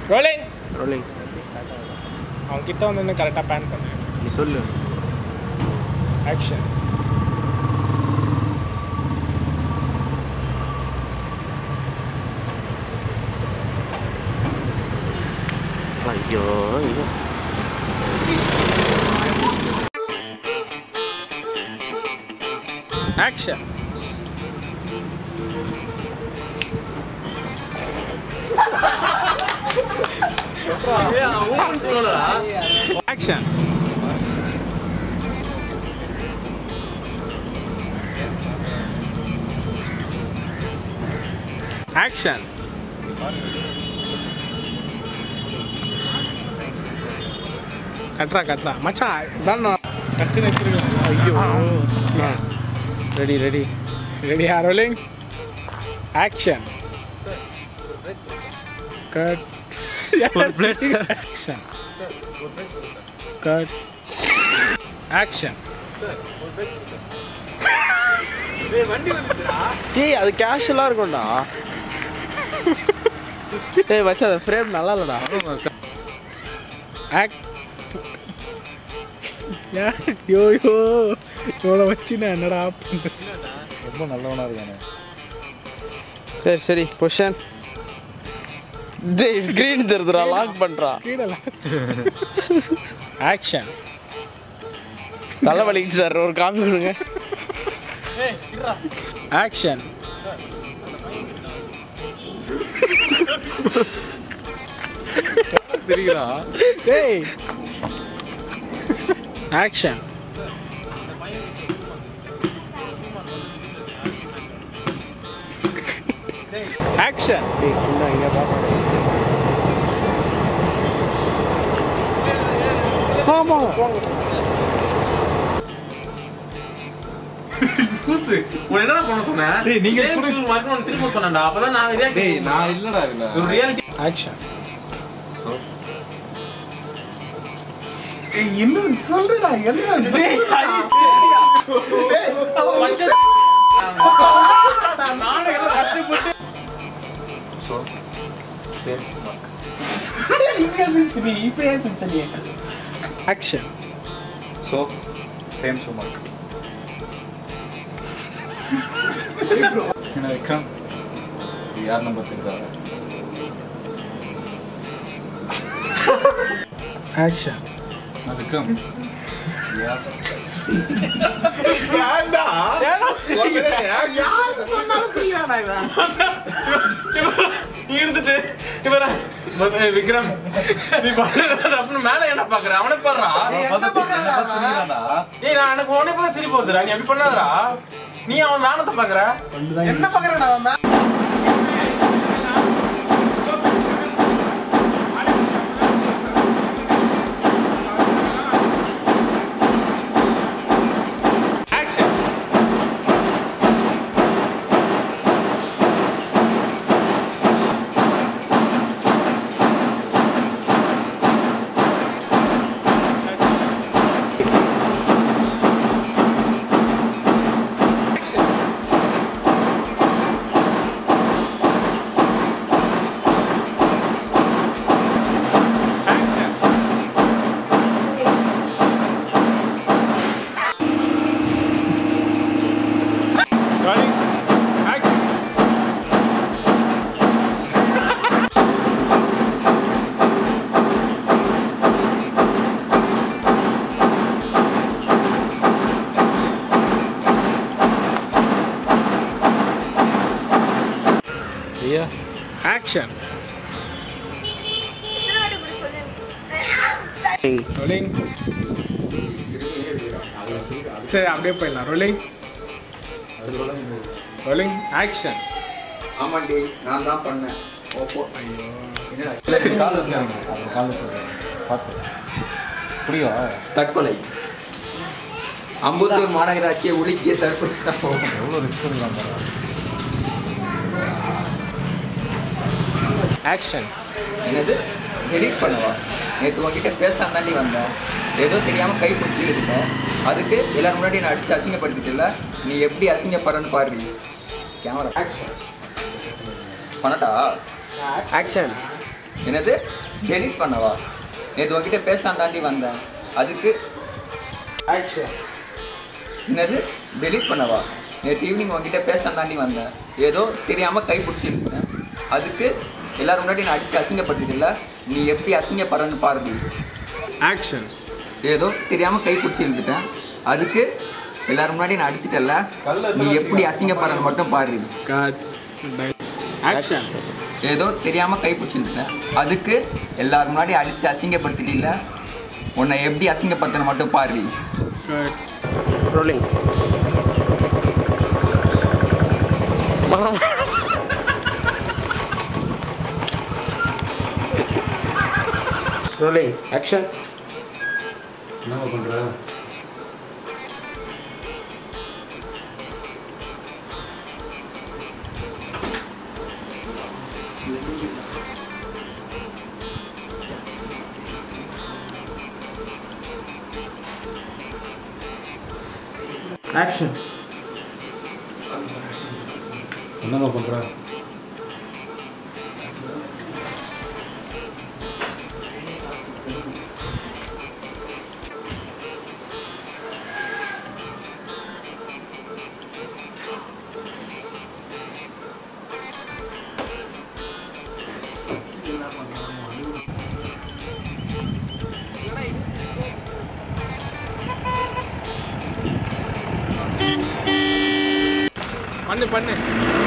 Rolling rolling அவன் கிட்ட வந்து இன்னும் கரெக்டாக பேன் பண்ணு நீ சொல்லு ஆக்ஷன் ஐயோ ஐயோ ஆக்ஷன் ஆக்ஷன் ஆக்ஷன் கட்டுறா கட்டுறா மச்சான் தான் கட்டு வச்சிருக்கேன் ஐயோ ready ready ready are rolling action cut ஒரு plate, sir. Action cut action டேய் அது கேஷுவலாக இருக்கும்டா டேய் மச்சான் அந்த ஃப்ரேம் நல்லா இல்லைடா ஆக் யோ யோ இவனை வச்சு நான் என்னடா பண்ணுறேன் ரொம்ப நல்லவனா இருக்கானே சரி சரி பொஷன் டேய் ஸ்க்ரீன் தெரியுதுடா லாக் பண்ணுறா கீழே ஆக்ஷன் தலைவலிக்கு சார் ஒரு காஃபி கொடுங்க ஆக்ஷன் தெரியுறா டேய் ஆக்ஷன் ஆக்ஷன் டேய் ஃபுல்லாக இங்கே பார்க்க ஆமாம் கூசு உன்னை என்னடா பண்ண சொன்னேன் டேய், நீங்க Same கூட- shoe மறுபடியும் திரும்ப சொன்னேன்டா அப்பதான் நான் react டேய் பண்ண நான் இல்லடா இதுல ஒரு ரியாலிட்டி ஆக்ஷன் இன்னும் சொல்றடா என்ன நானும் எல்லாம் கஷ்டப்பட்டு action so same show mark என்ன விக்ரம் இது யார் நம்பர் தெரியுதா ஆக்ஷன் நான் விக்ரம் யார் நீ இருந்துட்டு இவர ஏய், விக்ரம் நீ பண்ணது அப்படின்னு மேல என்ன பாக்குற அவனை பாடுறா ஏய் நான் எனக்கு உடனே பார்த்து சிரிப்பு வருதுடா நீ அப்படி பண்ணாதடா நீ அவன் நாணத்தை பாக்குற என்ன பாக்குறடா அவன் மே- ஆக்ஷன் Rolling. Action. ஐயா Action. ம். Rolling. சரி அப்படியே போயிடலாம் ரோலிங் ரோலிங் ஆக்ஷன் ஆமாண்டி நான் தான் பண்ணேன் ஓப்போ கால் வச்சாங்க அப்புறம் கால் வச்சாங்க பார்த்து புரியுதா தற்கொலை அம்பத்தூர் மாநகராட்சியை உலுக்கிய தற்கொலை சம்பவம் எவ்வளோ ரிஸ்க் இருக்கலாம் பாரு. ஆக்ஷன் என்னது எடிட் பண்ணவா நேற்று உங்ககிட்ட பேசாம தாண்டி வந்தேன் ஏதோ தெரியாம கை பிடிச்சிக்கிட்டு அதுக்கு எல்லாரும் முன்னாடி நான் அடிச்சு அசிங்கப்படுத்திட்டுல நீ எப்படி அசிங்கப்படுறன்னு பாரு கேமரா ஆக்ஷன் பண்ணட்டா ஆக்ஷன் என்னது டெலிட் பண்ணவா நேற்று உங்ககிட்ட பேசலாம் தாண்டி வந்தேன் அதுக்கு ஆக்ஷன் என்னது டெலிட் பண்ணவா நேற்று ஈவினிங் உங்ககிட்ட பேசலாம் தாண்டி வந்தேன் ஏதோ தெரியாமல் கை பிடிச்சிருந்தேன் அதுக்கு எல்லாரும் முன்னாடி நான் அடித்து அசிங்கப்படுத்திட்டில்ல நீ எப்படி அசிங்கப்படுறன்னு பாருடி ஆக்ஷன் ஏதோ தெரியாமல் கை பிடிச்சி இழுத்துட்டேன் அதுக்கு எல்லாரும் முன்னாடி நான் அடிச்சிட்டல நீ எப்படி அசிங்கப்படுறன்னு மட்டும் பாரு காட் ஆக்ஷன் ஏதோ தெரியாமல் கை பிடிச்சி இழுத்துட்டேன் அதுக்கு எல்லாரும் முன்னாடி அடித்து அசிங்கப்படுத்திட்டில்ல உன்னை எப்படி அசிங்கப்படுத்தணும் மட்டும் பாரு காட் ரோலிங் ரோலிங் ஆக்ஷன் என்னம்மா பண்ற ஆக்ஷன் என்னம்மா பண்ற பண்ணு பண்ணு